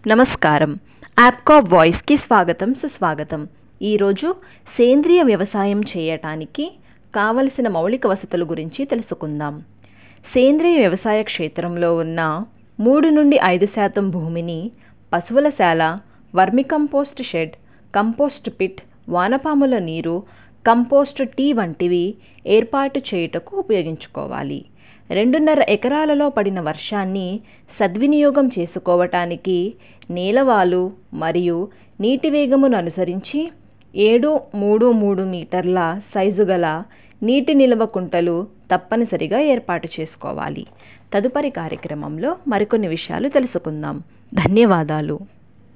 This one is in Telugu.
నమస్కారం యాప్కా వాయిస్కి స్వాగతం సుస్వాగతం ఈరోజు సేంద్రియ వ్యవసాయం చేయటానికి కావలసిన మౌలిక వసతుల గురించి తెలుసుకుందాం సేంద్రియ వ్యవసాయ క్షేత్రంలో ఉన్న మూడు నుండి ఐదు శాతం భూమిని పశువుల శాల వర్మికంపోస్ట్ షెడ్ కంపోస్ట్ పిట్ వానపాముల నీరు కంపోస్ట్ టీ వంటివి ఏర్పాటు చేయుటకు ఉపయోగించుకోవాలి రెండున్నర ఎకరాలలో పడిన వర్షాన్ని సద్వినియోగం చేసుకోవటానికి నేలవాలు మరియు నీటి వేగమును అనుసరించి ఏడు మూడు మూడు మీటర్ల సైజు గల నీటి నిల్వ కుంటలు తప్పనిసరిగా ఏర్పాటు చేసుకోవాలి తదుపరి కార్యక్రమంలో మరికొన్ని విషయాలు తెలుసుకుందాం ధన్యవాదాలు